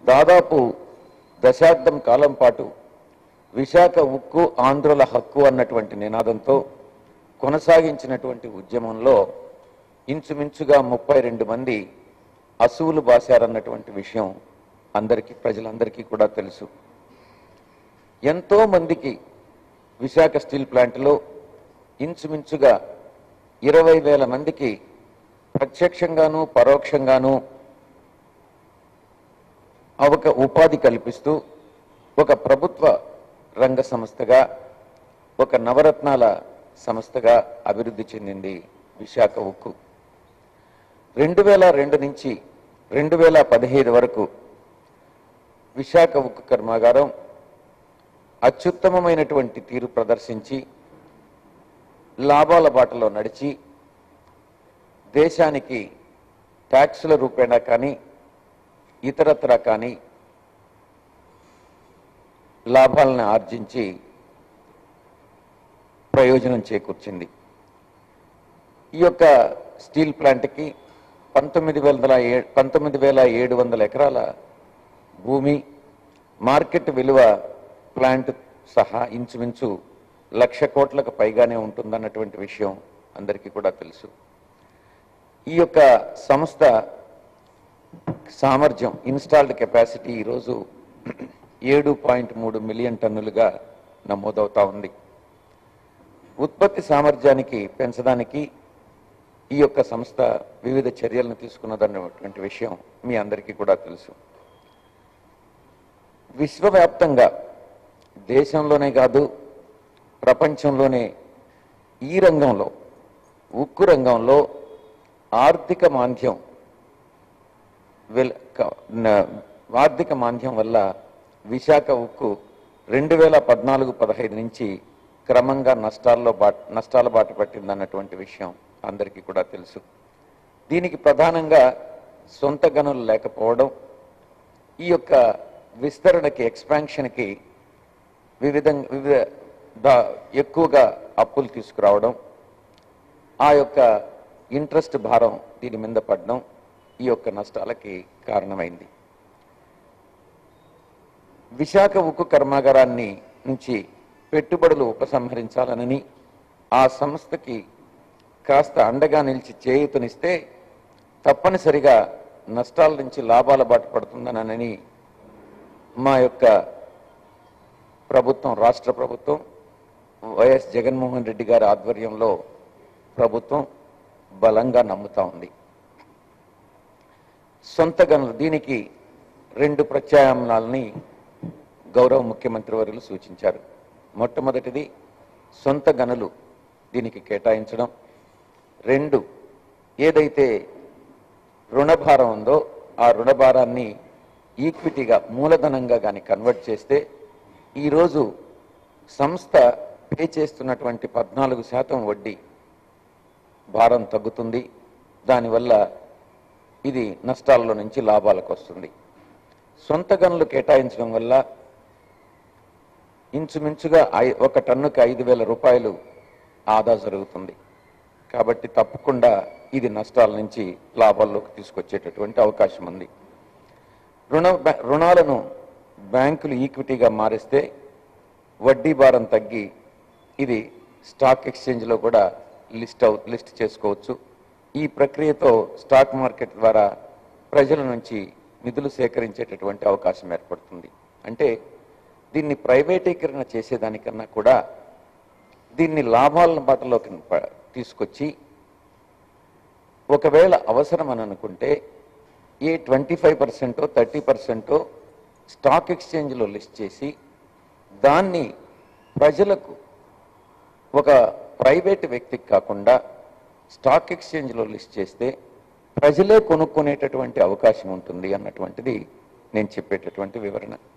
దాదాపు దశాబ్దం కాలం పాటు విశాఖ ఉక్కు ఆంధ్రుల హక్కు అన్నటువంటి నినాదంతో కొనసాగించినటువంటి ఉద్యమంలో ఇంచుమించుగా ముప్పై రెండు మంది అసువులు బాశారన్నటువంటి విషయం అందరికీ ప్రజలందరికీ కూడా తెలుసు ఎంతో మందికి విశాఖ స్టీల్ ప్లాంట్లో ఇంచుమించుగా ఇరవై వేల మందికి ప్రత్యక్షంగాను పరోక్షంగాను ఒక ఉపాధి కల్పిస్తూ ఒక ప్రభుత్వ రంగ సంస్థగా ఒక నవరత్నాల సంస్థగా అభివృద్ధి చెందింది విశాఖ ఉక్కు రెండు వేల రెండు నుంచి రెండు వేల పదిహేడు వరకు విశాఖ ఉక్కు కర్మాగారం అత్యుత్తమమైనటువంటి తీరు ప్రదర్శించి లాభాల బాటలో నడిచి దేశానికి ట్యాక్సుల రూపేణా కానీ ఇతరత్రా కానీ లాభాలను ఆర్జించి ప్రయోజనం చేకూర్చింది ఈ యొక్క స్టీల్ ప్లాంట్కి పంతొమ్మిది వేల ఏ పంతొమ్మిది వేల ఏడు వందల ఎకరాల భూమి మార్కెట్ విలువ ప్లాంట్ సహా ఇంచుమించు లక్ష కోట్లకు పైగానే ఉంటుందన్నటువంటి విషయం అందరికీ కూడా తెలుసు ఈ యొక్క సంస్థ సామర్థ్యం ఇన్స్టాల్డ్ కెపాసిటీ ఈరోజు ఏడు పాయింట్ మూడు మిలియన్ టన్నులుగా నమోదవుతా ఉంది ఉత్పత్తి సామర్థ్యానికి పెంచడానికి ఈ యొక్క సంస్థ వివిధ చర్యలను తీసుకున్నదన్నటువంటి విషయం మీ అందరికీ కూడా తెలుసు విశ్వవ్యాప్తంగా దేశంలోనే కాదు ప్రపంచంలోనే ఈ రంగంలో ఉక్కు రంగంలో ఆర్థిక మాంద్యం వెల్- క- న- ఆర్థిక మాంద్యం వల్ల విశాఖ ఉక్కు రెండు వేల పద్నాలుగు పదహైదు నుంచి క్రమంగా నష్టాల్లో బాట నష్టాల బాట పట్టిందన్నటువంటి విషయం అందరికీ కూడా తెలుసు దీనికి ప్రధానంగా సొంత గనులు లేకపోవడం ఈ యొక్క విస్తరణకి ఎక్స్పాన్షన్కి వివిధ వివిధ దా- ఎక్కువగా అప్పులు తీసుకురావడం ఆ యొక్క ఇంట్రెస్ట్ భారం దీని మీద పడడం ఈ యొక్క నష్టాలకి కారణమైంది విశాఖ ఉక్కు కర్మాగారాన్ని నుంచి పెట్టుబడులు ఉపసంహరించాలనని ఆ సంస్థకి కాస్త అండగా నిలిచి చేయూతనిస్తే తప్పనిసరిగా నష్టాల నుంచి లాభాల బాట పడుతుందనని మా యొక్క ప్రభుత్వం రాష్ట్ర ప్రభుత్వం వైఎస్ జగన్మోహన్ రెడ్డి గారి ఆధ్వర్యంలో ప్రభుత్వం బలంగా నమ్ముతా ఉంది సొంత గనులు దీనికి రెండు ప్రత్యామ్నాలని గౌరవ ముఖ్యమంత్రి వర్యులు సూచించారు మొట్టమొదటిది సొంత గనులు దీనికి కేటాయించడం రెండు ఏదైతే రుణభారం ఉందో ఆ రుణభారాన్ని ఈక్విటీగా మూలధనంగా కానీ కన్వర్ట్ చేస్తే ఈరోజు సంస్థ పే చేస్తున్నటువంటి పద్నాలుగు శాతం వడ్డీ భారం తగ్గుతుంది దానివల్ల ఇది నష్టాల్లో నుంచి లాభాలకు వస్తుంది సొంత గనులు కేటాయించడం వల్ల ఇంచుమించుగా ఐ- ఒక టన్నుకి ఐదు వేల రూపాయలు ఆదా జరుగుతుంది కాబట్టి తప్పకుండా ఇది నష్టాల నుంచి లాభాల్లోకి తీసుకొచ్చేటటువంటి అవకాశం ఉంది రుణ బ్యా- రుణాలను బ్యాంకులు ఈక్విటీగా మారిస్తే వడ్డీ భారం తగ్గి ఇది స్టాక్ ఎక్స్చేంజ్లో కూడా లిస్ట్ అవు లిస్ట్ చేసుకోవచ్చు ఈ ప్రక్రియతో స్టాక్ మార్కెట్ ద్వారా ప్రజల నుంచి నిధులు సేకరించేటటువంటి అవకాశం ఏర్పడుతుంది అంటే దీన్ని ప్రైవేటీకరణ చేసేదానికన్నా కూడా దీన్ని లాభాల బాటలోకి ప- తీసుకొచ్చి ఒకవేళ అవసరం అని అనుకుంటే ఏ ట్వంటీ ఫైవ్ పర్సెంటో థర్టీ పర్సెంటో స్టాక్ ఎక్స్చేంజ్లో లిస్ట్ చేసి దాన్ని ప్రజలకు ఒక ప్రైవేట్ వ్యక్తికి కాకుండా స్టాక్ ఎక్స్చేంజ్లో లిస్ట్ చేస్తే ప్రజలే కొనుక్కునేటటువంటి అవకాశం ఉంటుంది అన్నటువంటిది నేను చెప్పేటటువంటి వివరణ